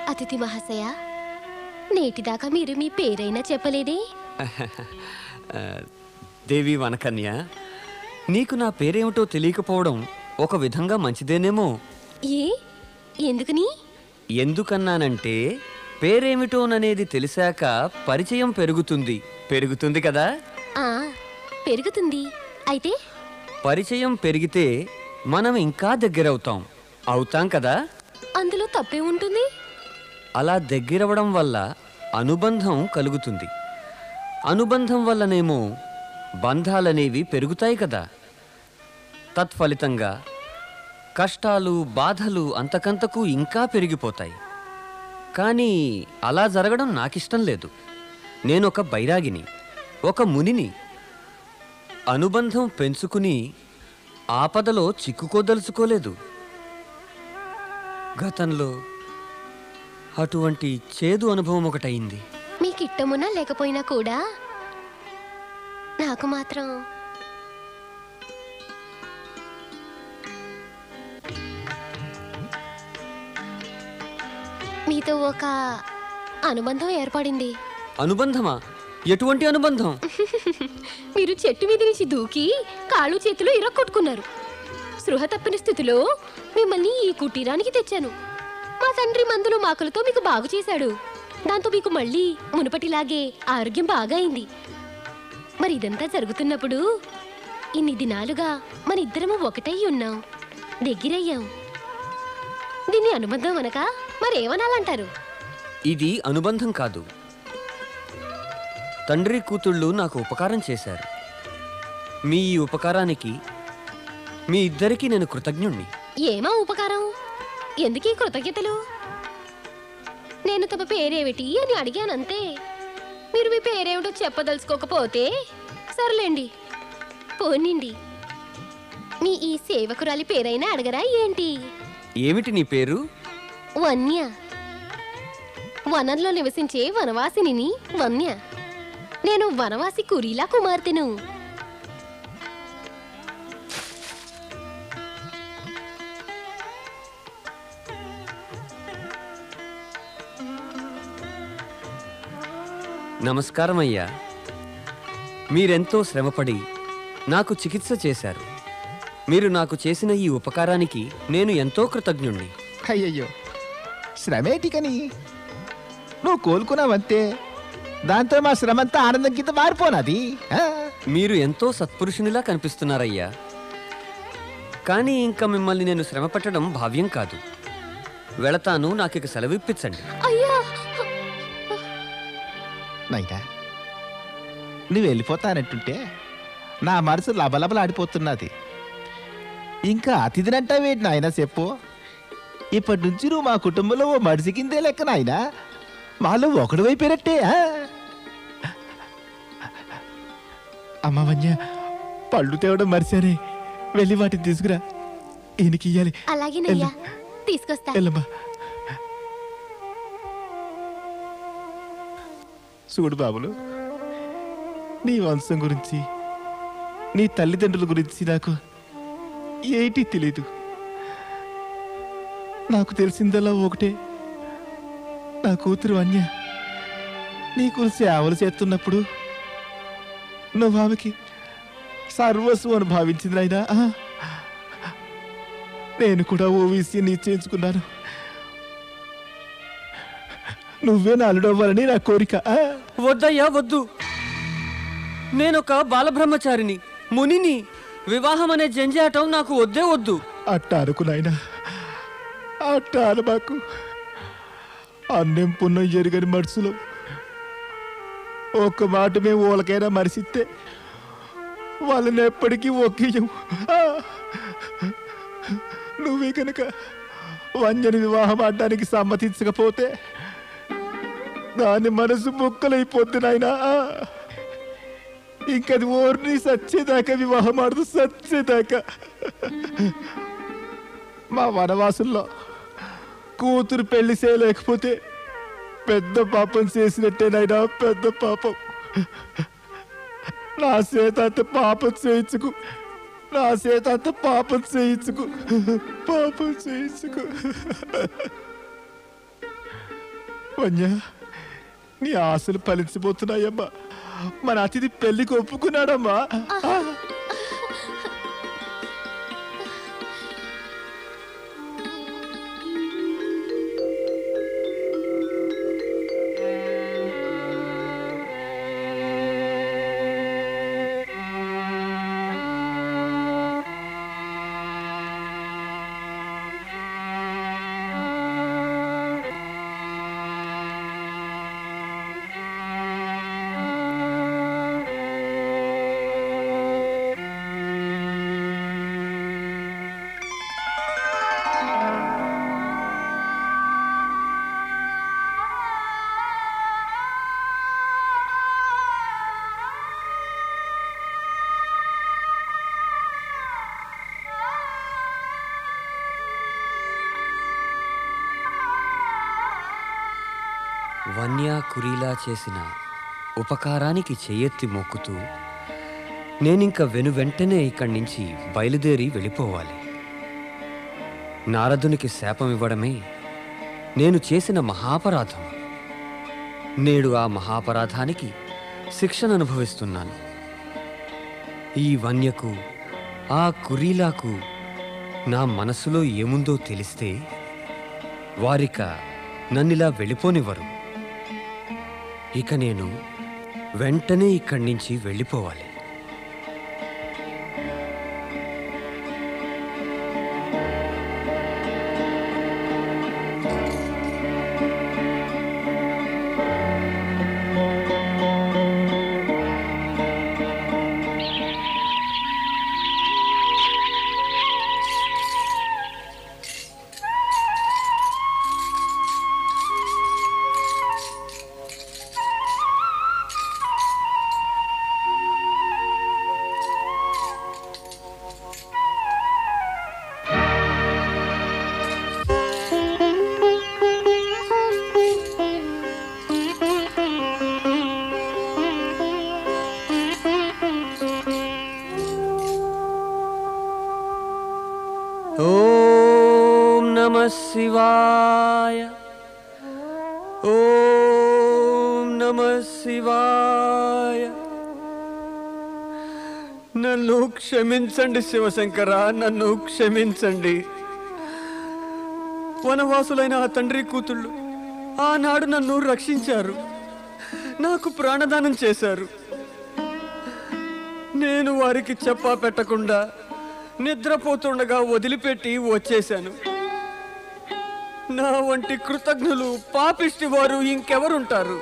అతిథి మహాశయ నేటిదాకా మీరు మీ పేరైనా చెప్పలేదే ఆ, దేవి వనకన్య నీకు నా పేరేమిటో తెలియకపోవడం ఒక విధంగా మంచిదేనేమో ఏ ఎందుకని ఎందుకన్నానంటే పేరేమిటోననేది తెలిసాక పరిచయం పెరుగుతుంది పెరుగుతుంది కదా ఆ పెరుగుతుంది అయితే పరిచయం పెరిగితే మనం ఇంకా దగ్గరవుతాం అవుతాం కదా అందులో తప్పే ఉంటుంది అలా దగ్గరవడం వల్ల అనుబంధం కలుగుతుంది అనుబంధం వల్లనేమో బంధాలనేవి పెరుగుతాయి కదా తత్ఫలితంగా కష్టాలు బాధలు అంతకంతకు ఇంకా పెరిగిపోతాయి కానీ అలా జరగడం నాకిష్టం లేదు నేనొక బైరాగిని ఒక మునిని అనుబంధం పెంచుకుని ఆపదలో చిక్కుకోదలుచుకోలేదు గతంలో అటువంటి చేదు అనుభవం ఒకటయింది మీకు ఇట్టమున్నా లేకపోయినా కూడా నాకు మాత్రం మీతో ఒక అనుబంధం ఏర్పడింది అనుబంధమా ఎటువంటి అనుబంధం మీరు చెట్టు మీద నుంచి దూకి కాళ్ళు చేతులు ఇరక్కొట్టుకున్నారు స్పృహ తప్పిన స్థితిలో మిమ్మల్ని ఈ కుటీరానికి తెచ్చాను మా తండ్రి మందులు మాకులతో మీకు బాగు చేశాడు దాంతో మీకు మళ్ళీ మునుపటిలాగే ఆరోగ్యం బాగా అయింది మరి ఇదంతా జరుగుతున్నప్పుడు ఇన్ని దినాలుగా మన ఇద్దరము ఒకటై ఉన్నాం దగ్గరయ్యాం దీన్ని అనుబంధం అనక మరేమనాలంటారు ఇది అనుబంధం కాదు తండ్రి కూతుళ్ళు నాకు ఉపకారం చేశారు మీ ఈ ఉపకారానికి మీ ఇద్దరికీ నేను కృతజ్ఞుణ్ణి ఏమా ఉపకారం ఎందుకీ కృతజ్ఞతలు నేను తమ పేరేమిటి అని అడిగానంతే మీరు మీ పేరేమిటో చెప్పదలుచుకోకపోతే సర్లేండి పోనిండి మీ ఈ సేవకురాలి పేరైనా అడగరా ఏంటి ఏమిటి నీ పేరు వన్య వనంలో నివసించే వనవాసిని వన్య నేను వనవాసి కురీలా కుమార్తెను నమస్కారం అయ్యా మీరెంతో శ్రమపడి నాకు చికిత్స చేశారు మీరు నాకు చేసిన ఈ ఉపకారానికి నేను ఎంతో కృతజ్ఞుణ్ణి అయ్యయ్యో శ్రమేటికని నువ్వు కోలుకున్నావంతే దాంతో మా శ్రమంతా ఆనందం కింద మారిపోనాది ఆ? మీరు ఎంతో సత్పురుషునిలా కనిపిస్తున్నారయ్యా కానీ ఇంకా మిమ్మల్ని నేను శ్రమ పెట్టడం భావ్యం కాదు వెళతాను నాకిక సెలవిప్పించండి అయ్యా నాయనా నువ్వు వెళ్ళిపోతానంటుంటే నా మనసు లబలబలాడిపోతున్నది ఇంకా అతిథినంటావేంటి నాయన చెప్పు ఇప్పటి నుంచి నువ్వు మా కుటుంబంలో ఓ మడిసి కిందే లెక్క నాయనా వాళ్ళు ఒకడు వైపోయినట్టే ఆ? అమ్మ వన్య పళ్ళు తేవడం మర్చానే వెళ్ళి వాటిని తీసుకురా ఈయనకి ఇయ్యాలి అలాగేనయ్యా తీసుకొస్తా వెళ్ళమ్మా చూడు బాబులు నీ వంశం గురించి నీ తల్లిదండ్రుల గురించి నాకు ఏంటి తెలీదు నాకు తెలిసిందల్లా ఒకటే నా కూతురు అన్య నీకు సేవలు చేస్తున్నప్పుడు నువ్వు ఆమెకి సర్వస్వం అని భావించింది నాయనా ఆ? నేను కూడా ఓ విషయం నిశ్చయించుకున్నాను నువ్వే నా అల్లుడవ్వాలని నా కోరిక ఆ? వద్దయ్యా వద్దు నేనొక బాలబ్రహ్మచారిని మునిని వివాహం అనే జంజాటం నాకు వద్దే వద్దు అట్ట అనుకు నాయనా అట్ట అనబాకు అన్నం పున్నం ఎరుగని మనసులో ఒక్క మాట మేము వాళ్ళకైనా మరిసిస్తే వాళ్ళని ఎప్పటికీ ఒకేయం నువ్వే కనుక వంజని వివాహం ఆడడానికి సమ్మతించకపోతే దాని మనసు ముక్కలైపోద్ది నాయనా ఇంకది ఓర్ని సచ్చేదాకా వివాహం ఆడదు సచ్చేదాకా మా వనవాసుల్లో కూతురు పెళ్లి చేయలేకపోతే పెద్ద పాపం చేసినట్టేనైనా పెద్ద పాపం నా చేత అంత పాపం చేయించుకు నా చేత అంత పాపం చేయించుకు పాపం చేయించుకు వన్య నీ ఆశలు ఫలించిపోతున్నాయమ్మా మన అతిథి పెళ్లికి ఒప్పుకున్నాడమ్మా వన్యా కురీలా చేసిన ఉపకారానికి చెయ్యెత్తి మొక్కుతూ నేనింక వెను వెంటనే ఇక్కడి నుంచి బయలుదేరి వెళ్ళిపోవాలి నారదునికి శాపం ఇవ్వడమే నేను చేసిన మహాపరాధం నేడు ఆ మహాపరాధానికి శిక్షను అనుభవిస్తున్నాను ఈ వన్యకు ఆ కురీలాకు నా మనసులో ఏముందో తెలిస్తే వారిక నన్నిలా వెళ్ళిపోనివ్వరు ఇక నేను వెంటనే ఇక్కడి నుంచి వెళ్ళిపోవాలి ఓం నమ శివాయ ఓం నమ శివాయ నన్ను క్షమించండి శివశంకర నన్ను క్షమించండి వనవాసులైన ఆ తండ్రి కూతుళ్ళు ఆనాడు నన్ను రక్షించారు నాకు ప్రాణదానం చేశారు నేను వారికి చెప్పా పెట్టకుండా నిద్రపోతుండగా వదిలిపెట్టి వచ్చేశాను నా వంటి కృతజ్ఞులు పాపిష్టి వారు ఇంకెవరుంటారు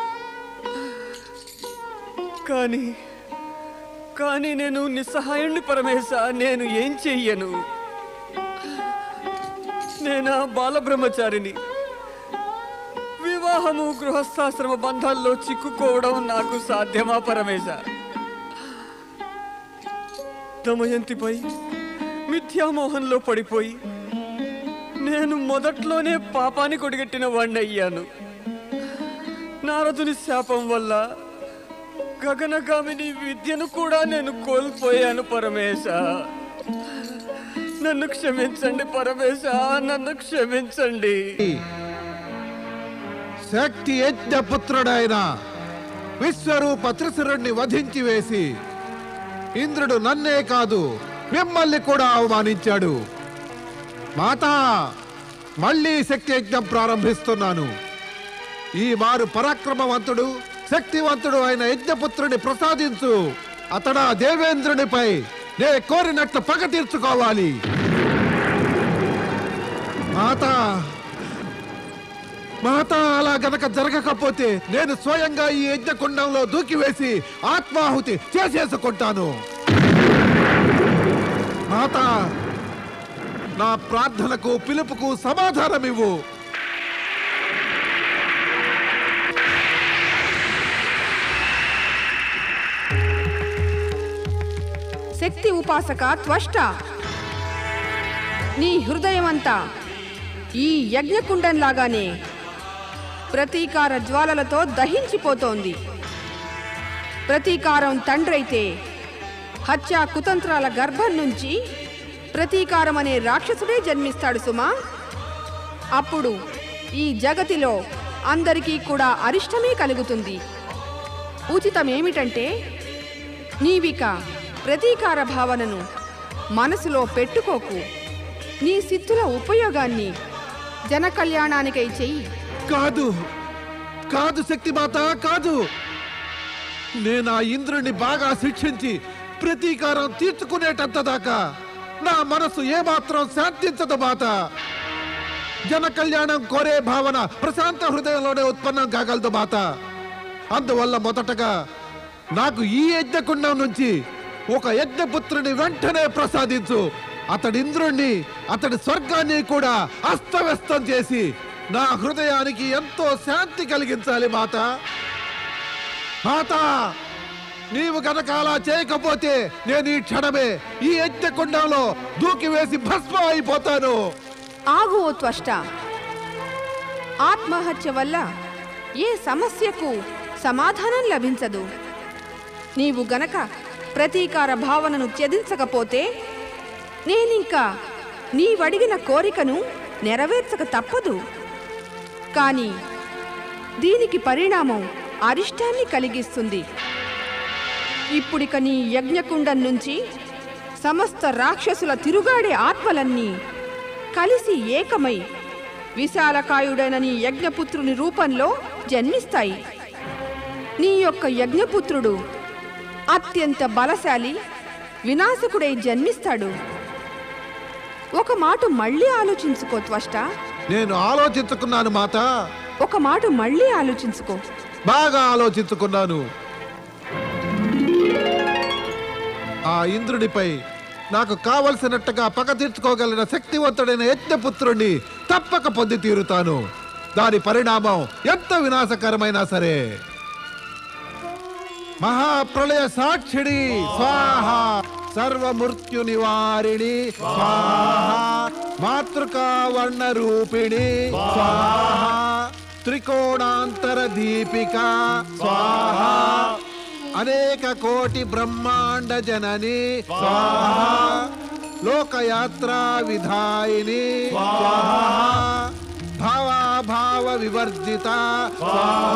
కానీ కానీ నేను నిస్సహాయుణ్ణి పరమేశ నేను ఏం చెయ్యను నేనా బాలబ్రహ్మచారిని వివాహము గృహస్థాశ్రమ బంధాల్లో చిక్కుకోవడం నాకు సాధ్యమా పరమేశ దమయంతిపై మిథ్యామోహంలో పడిపోయి నేను మొదట్లోనే పాపాన్ని కొడిగట్టిన వాణ్ణి అయ్యాను నారదుని శాపం వల్ల గగనగామిని విద్యను కూడా నేను కోల్పోయాను పరమేశ నన్ను క్షమించండి పరమేశ నన్ను క్షమించండి శక్తి యజ్ఞపుత్రుడైన విశ్వరూప త్రిశురుణ్ణి వధించి వేసి ఇంద్రుడు నన్నే కాదు మిమ్మల్ని కూడా అవమానించాడు మాతా మళ్ళీ శక్తి యజ్ఞం ప్రారంభిస్తున్నాను ఈ మారు పరాక్రమవంతుడు శక్తివంతుడు అయిన యజ్ఞపుత్రుని ప్రసాదించు అతడా దేవేంద్రునిపై నే కోరినట్లు పగ తీర్చుకోవాలి మాతా మాత అలా గనక జరగకపోతే నేను స్వయంగా ఈ యజ్ఞకుండంలో దూకివేసి ఆత్మాహుతి చేసేసుకుంటాను మాత నా ప్రార్థనకు పిలుపుకు సమాధానం ఇవ్వు శక్తి ఉపాసక త్వష్ట నీ హృదయమంతా ఈ యజ్ఞకుండంలాగానే ప్రతీకార జ్వాలలతో దహించిపోతోంది ప్రతీకారం తండ్రైతే హత్యా కుతంత్రాల గర్భం నుంచి ప్రతీకారం అనే రాక్షసుడే జన్మిస్తాడు సుమా అప్పుడు ఈ జగతిలో అందరికీ కూడా అరిష్టమే కలుగుతుంది ఉచితమేమిటంటే నీవిక ప్రతీకార భావనను మనసులో పెట్టుకోకు నీ సిద్ధుల ఉపయోగాన్ని జన కళ్యాణానికై చెయ్యి కాదు కాదు శక్తిమాత కాదు నేను ఆ ఇంద్రుణ్ణి బాగా శిక్షించి ప్రతీకారం తీర్చుకునేటంత దాకా నా మనసు ఏమాత్రం శాంతించదు మాత జన కళ్యాణం కోరే భావన ప్రశాంత హృదయంలోనే ఉత్పన్నం కాగలదు మాత అందువల్ల మొదటగా నాకు ఈ యజ్ఞకుండం నుంచి ఒక యజ్ఞపుత్రుని వెంటనే ప్రసాదించు అతడి ఇంద్రుణ్ణి అతడి స్వర్గాన్ని కూడా అస్తవ్యస్తం చేసి నా హృదయానికి ఎంతో శాంతి కలిగించాలి మాత మాత నీవు గనక అలా చేయకపోతే నేను ఈ క్షణమే ఈ యజ్ఞకుండంలో దూకి వేసి భస్మం అయిపోతాను ఆగు ఓ త్వష్ట ఆత్మహత్య వల్ల ఏ సమస్యకు సమాధానం లభించదు నీవు గనక ప్రతీకార భావనను త్యజించకపోతే నేనింకా నీవడిగిన కోరికను నెరవేర్చక తప్పదు కానీ దీనికి పరిణామం అరిష్టాన్ని కలిగిస్తుంది ఇప్పుడిక నీ యజ్ఞకుండం నుంచి సమస్త రాక్షసుల తిరుగాడే ఆత్మలన్నీ కలిసి ఏకమై విశాలకాయుడైన నీ యజ్ఞపుత్రుని రూపంలో జన్మిస్తాయి నీ యొక్క యజ్ఞపుత్రుడు అత్యంత బలశాలి వినాశకుడై జన్మిస్తాడు ఒక మాట మళ్ళీ ఆలోచించుకో త్వష్ట నేను ఆలోచించుకున్నాను మాత ఒక మాట మళ్ళీ ఆలోచించుకో బాగా ఆలోచించుకున్నాను ఆ ఇంద్రుడిపై నాకు కావలసినట్టుగా పగ తీర్చుకోగలిగిన శక్తివంతుడైన యజ్ఞపుత్రుణ్ణి తప్పక పొంది తీరుతాను దాని పరిణామం ఎంత వినాశకరమైనా సరే మహాప్రళయ సాక్షిణి స్వాహ సర్వమృత్యు నివారిణి స్వాహ మాతృకా వర్ణ రూపిణి స్వాహ త్రికోణాంతర దీపిక స్వాహ అనేక కోటి బ్రహ్మాండ జనని స్వాహ లోకయాత్రా విధాయిని స్వాహ భావాభావ వివర్జిత స్వాహ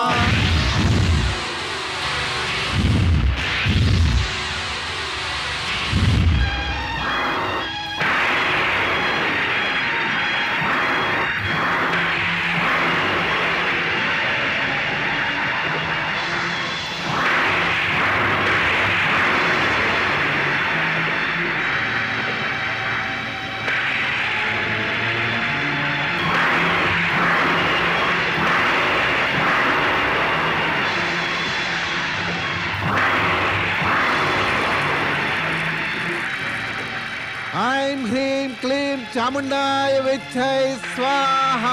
ఐం హ్రీం క్లీం చాముండాయ విచ్చై స్వాహ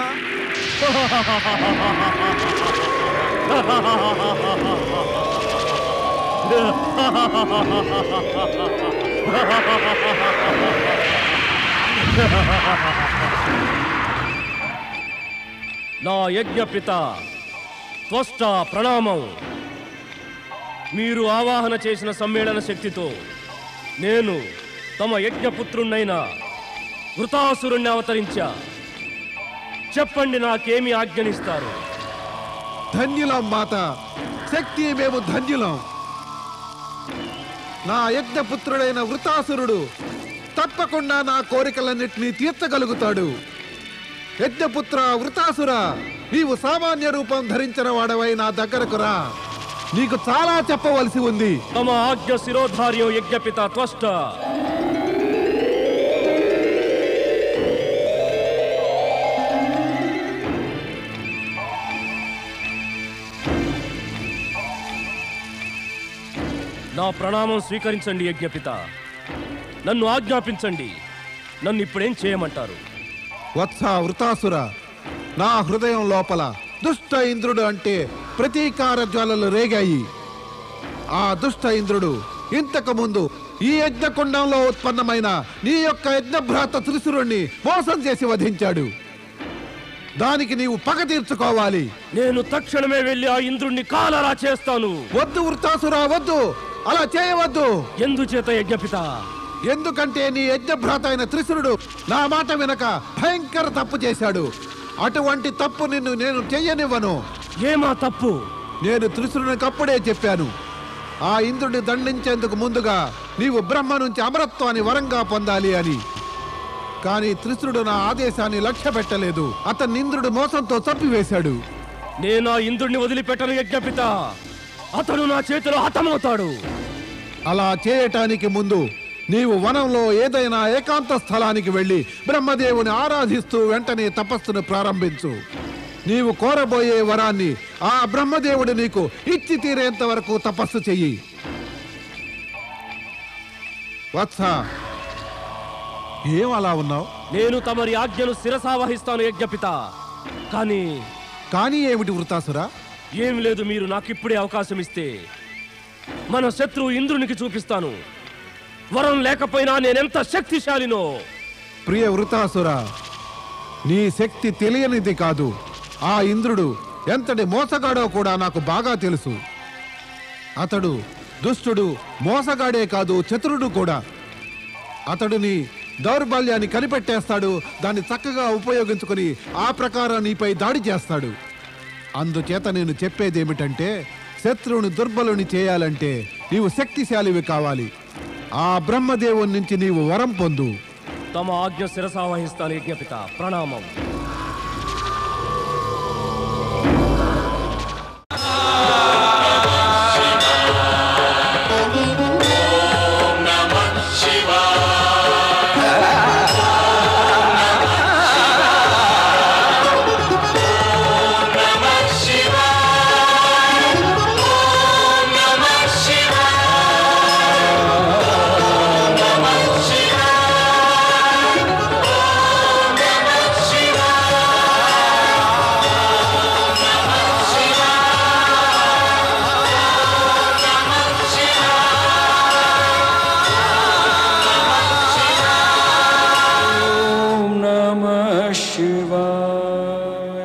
నా యజ్ఞపిత త్వష్ట ప్రణామం మీరు ఆవాహన చేసిన సమ్మేళన శక్తితో నేను తమ యజ్ఞపుత్రుణ్ణైన వృతాసురుణ్ణి అవతరించా చెప్పండి నాకేమి ఆజ్ఞనిస్తారు ధన్యులం మాత శక్తి మేము ధన్యులం నా యజ్ఞపుత్రుడైన వృతాసురుడు తప్పకుండా నా కోరికలన్నింటినీ తీర్చగలుగుతాడు యజ్ఞపుత్ర వృతాసుర నీవు సామాన్య రూపం ధరించిన వాడవై నా దగ్గరకు రా నీకు చాలా చెప్పవలసి ఉంది తమ ఆజ్ఞ శిరోధార్యం యజ్ఞపిత త్వష్ట నా ప్రణామం స్వీకరించండి యజ్ఞపిత నన్ను ఆజ్ఞాపించండి నన్ను ఇప్పుడేం చేయమంటారు వత్స వృతాసుర నా హృదయం లోపల దుష్ట ఇంద్రుడు అంటే ప్రతీకార జ్వాలలు రేగాయి ఆ దుష్ట ఇంద్రుడు ఇంతకు ముందు ఈ యజ్ఞకుండంలో ఉత్పన్నమైన నీ యొక్క యజ్ఞభ్రాత త్రిశురుణ్ణి మోసం చేసి వధించాడు దానికి నీవు పగ తీర్చుకోవాలి నేను తక్షణమే వెళ్ళి ఆ ఇంద్రుణ్ణి కాలరా చేస్తాను వద్దు వృతాసుర వద్దు అలా చేయవద్దు ఎందుచేత యజ్ఞపిత ఎందుకంటే నీ యజ్ఞభ్రాత అయిన త్రిశురుడు నా మాట వినక భయంకర తప్పు చేశాడు అటువంటి తప్పు నిన్ను నేను చెయ్యనివ్వను ఏమా తప్పు నేను త్రిశురునికప్పుడే చెప్పాను ఆ ఇంద్రుడిని దండించేందుకు ముందుగా నీవు బ్రహ్మ నుంచి అమరత్వాన్ని వరంగా పొందాలి అని కానీ త్రిశురుడు నా ఆదేశాన్ని లక్ష్య పెట్టలేదు అతన్ని ఇంద్రుడు మోసంతో చంపివేశాడు నేను ఆ ఇంద్రుణ్ణి వదిలిపెట్టను యజ్ఞపిత అతను నా చేతిలో హతమవుతాడు అలా చేయటానికి ముందు నీవు వనంలో ఏదైనా ఏకాంత స్థలానికి వెళ్ళి బ్రహ్మదేవుని ఆరాధిస్తూ వెంటనే తపస్సును ప్రారంభించు నీవు కోరబోయే వరాన్ని ఆ బ్రహ్మదేవుడు నీకు ఇచ్చి తీరేంత వరకు తపస్సు చెయ్యి వత్స ఏం అలా ఉన్నావు నేను తమరి ఆజ్ఞను శిరసావహిస్తాను యజ్ఞపిత కానీ కానీ ఏమిటి వృతాసురా ఏం లేదు మీరు నాకిప్పుడే అవకాశం ఇస్తే మన శత్రువు ఇంద్రునికి చూపిస్తాను వరం లేకపోయినా నేనెంత శక్తిశాలినో ప్రియ వృతాసుర నీ శక్తి తెలియనిది కాదు ఆ ఇంద్రుడు ఎంతటి మోసగాడో కూడా నాకు బాగా తెలుసు అతడు దుష్టుడు మోసగాడే కాదు చతురుడు కూడా అతడు నీ దౌర్బల్యాన్ని కనిపెట్టేస్తాడు దాన్ని చక్కగా ఉపయోగించుకొని ఆ ప్రకారం నీపై దాడి చేస్తాడు అందుచేత నేను చెప్పేది ఏమిటంటే శత్రువుని దుర్బలుని చేయాలంటే నీవు శక్తిశాలివి కావాలి ఆ బ్రహ్మదేవుని నుంచి నీవు వరం పొందు తమ ఆజ్ఞ శిరసావహిస్తాను యజ్ఞపిత ప్రణామం ॐ नमः शिवाय